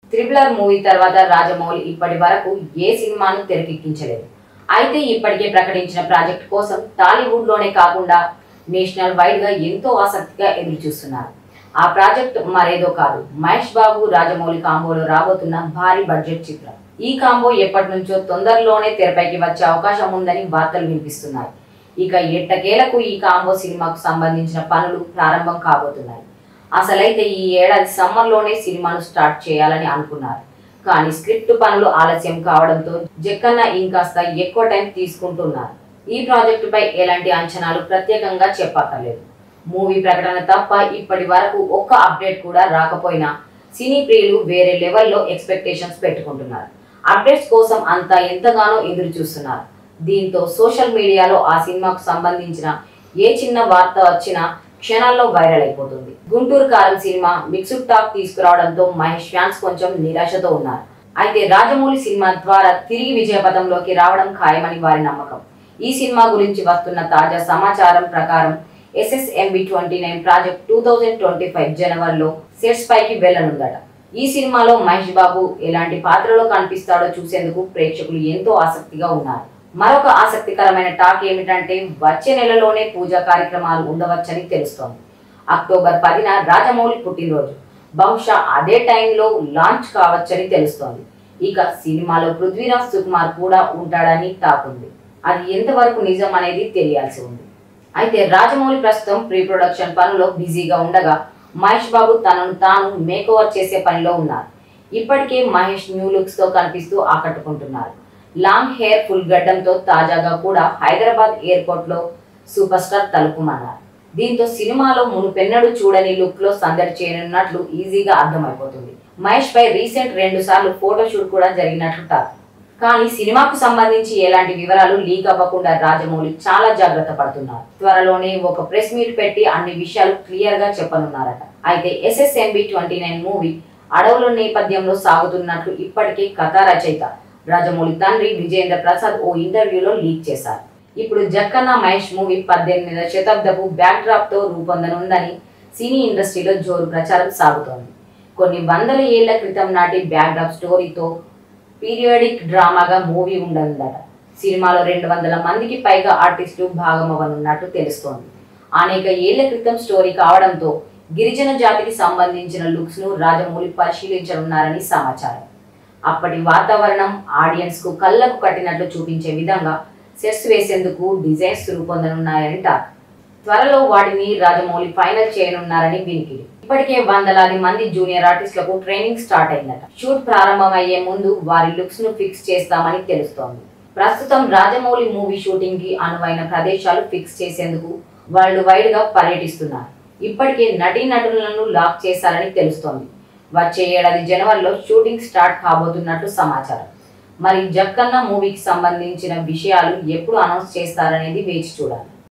triple R movie తర్వాత రాజమౌళి ఇప్పటి వరకు ఏ సినిమాను తెరకెక్కించలేదు అయితే ఇప్పటికే ప్రకటించిన ప్రాజెక్ట్ కోసం టాలీవుడ్ లోనే కాకుండా నేషనల్ వైడ్ గా ఎంతో ఆసక్తిగా ఎదురు చూస్తున్నారు ఆ ప్రాజెక్ట్ మరేదో కాదు మహేష్ బాబు రాజమౌళి కాంబోలో రాబోతున్న భారీ బడ్జెట్ చిత్రం ఈ కాంబో ఎప్పటి నుంచో తొందరలోనే తెరపైకి వచ్చే అవకాశం ఉందని వార్తలు వినిపిస్తున్నాయి ఇక ఎట్టకేలకు ఈ కాంబో సినిమాకు సంబంధించిన పనులు ప్రారంభం కాబోతున్నాయి అసలైతే ఈ ఏడాది సమ్మర్లోనే సినిమాను స్టార్ట్ చేయాలని అనుకున్నారు కానీ స్క్రిప్ట్ పనులు ఆలస్యం కావడంతో జక్కన్న ఇంకాస్త ఎక్కువ టైం తీసుకుంటున్నారు ఈ ప్రాజెక్టుపై ఎలాంటి అంచనాలు ప్రత్యేకంగా చెప్పక్కర్లేదు మూవీ ప్రకటన తప్ప ఇప్పటి వరకు ఒక్క అప్డేట్ కూడా రాకపోయినా సినీ ప్రియులు వేరే లెవెల్లో ఎక్స్పెక్టేషన్స్ పెట్టుకుంటున్నారు అప్డేట్స్ కోసం అంతా ఎంతగానో ఎదురు చూస్తున్నారు దీంతో సోషల్ మీడియాలో ఆ సినిమాకు సంబంధించిన ఏ చిన్న వార్త వచ్చినా క్షణాల్లో వైరల్ అయిపోతుంది Guntur Karam cinema mixed talk తీసుకురావడంతో మహేష్ ఫ్యాన్స్ కొంచెం నిరాశతో ఉన్నారు అయితే రాజమౌళి సినిమా ద్వారా తిరిగి విజయపథంలోకి రావడం ఖాయమని వారి నమ్మకం ఈ సినిమా గురించి వస్తున్న తాజా సమాచారం ప్రకారం SSMB twenty nine project two thousand twenty five జనవరిలో సెట్స్ పైకి వెళ్లనుందట ఈ సినిమాలో మహేష్ బాబు ఎలాంటి పాత్రలో కనిపిస్తాడో చూసేందుకు ప్రేక్షకులు ఎంతో ఆసక్తిగా ఉన్నారు మరొక ఆసక్తికరమైన టాక్ ఏమిటంటే వచ్చే నెలలోనే పూజా కార్యక్రమాలు ఉండవచ్చని తెలుస్తోంది అక్టోబర్ పదిన రాజమౌళి పుట్టినరోజు బహుశా అదే టైంలో లాంచ్ కావచ్చని తెలుస్తోంది ఇక సినిమాలో పృథ్వీరాజ్ సుకుమార్ కూడా ఉంటాడని టాక్ ఉంది అది ఎంతవరకు నిజం అనేది తెలియాల్సి ఉంది అయితే రాజమౌళి ప్రస్తుతం ప్రీ ప్రొడక్షన్ పనులో బిజీగా ఉండగా మహేష్ బాబు తనను తాను మేకోవర్ చేసే పనిలో ఉన్నారు ఇప్పటికే మహేష్ న్యూ లుక్స్ తో కనిపిస్తూ ఆకట్టుకుంటున్నారు లాంగ్ హెయిర్ ఫుల్ గడ్డంతో తాజాగా కూడా హైదరాబాద్ ఎయిర్పోర్ట్ లో సూపర్ స్టార్ తలుపుమన్నారు దీంతో సినిమాలో మునుపెన్నడూ చూడని లుక్ లో సందడి చేయనున్నట్లు ఈజీగా అర్థమైపోతుంది మహేష్ పై రీసెంట్ రెండు సార్లు ఫోటోషూట్ కూడా జరిగినట్లు టాక్ కానీ సినిమాకు సంబంధించి ఎలాంటి వివరాలు లీక్ అవ్వకుండా రాజమౌళి చాలా జాగ్రత్త పడుతున్నారు త్వరలోనే ఒక ప్రెస్ మీట్ పెట్టి అన్ని విషయాలు క్లియర్ గా చెప్పనున్నారట అయితే ఎస్ఎస్ఎంబి ట్వంటీ నైన్ మూవీ అడవుల నేపథ్యంలో సాగుతున్నట్లు ఇప్పటికే కథ రచయిత రాజమౌళి తండ్రి విజేంద్ర ప్రసాద్ ఓ ఇంటర్వ్యూలో లీక్ చేశారు ఇప్పుడు జక్కన్న మహేష్ మూవీ పద్దెనిమిదవ శతాబ్దపు బ్యాక్ డ్రాప్ తో రూపొందనుందని సినీ ఇండస్ట్రీలో జోరు ప్రచారం సాగుతోంది కొన్ని వందల ఏళ్ల క్రితం నాటి బ్యాక్ డ్రాప్ స్టోరీతో పీరియాడిక్ డ్రామాగా మూవీ ఉండనుందట సినిమాలో రెండు వందల మందికి పైగా ఆర్టిస్టులు భాగమవనున్నట్టు తెలుస్తోంది అనేక ఏళ్ల క్రితం స్టోరీ కావడంతో గిరిజన జాతికి సంబంధించిన లుక్స్ ను రాజమౌళి పరిశీలించనున్నారని సమాచారం అప్పటి వాతావరణం ఆడియన్స్ కు కళ్ళకు కట్టినట్లు చూపించే విధంగా సెట్స్ వేసేందుకు డిజైన్స్ రూపొందనున్నాయని టాక్ త్వరలో వాటిని రాజమౌళి ఫైనల్ చేయనున్నారని వినికిడి ఇప్పటికే వందలాది మంది జూనియర్ ఆర్టిస్టులకు ట్రైనింగ్ స్టార్ట్ అయిందట షూట్ ప్రారంభమయ్యే ముందు వారి లుక్స్ ను ఫిక్స్ చేస్తామని తెలుస్తోంది ప్రస్తుతం రాజమౌళి మూవీ షూటింగ్ కి అనువైన ప్రదేశాలు ఫిక్స్ చేసేందుకు వరల్డ్ వైడ్ గా పర్యటిస్తున్నారు ఇప్పటికే నటీనటులను లాక్ చేశారని తెలుస్తోంది వచ్చే ఏడాది జనవరిలో షూటింగ్ స్టార్ట్ కాబోతున్నట్లు సమాచారం మరి జక్కన్న మూవీకి సంబంధించిన విషయాలు ఎప్పుడు అనౌన్స్ చేస్తారనేది వేచి చూడాలి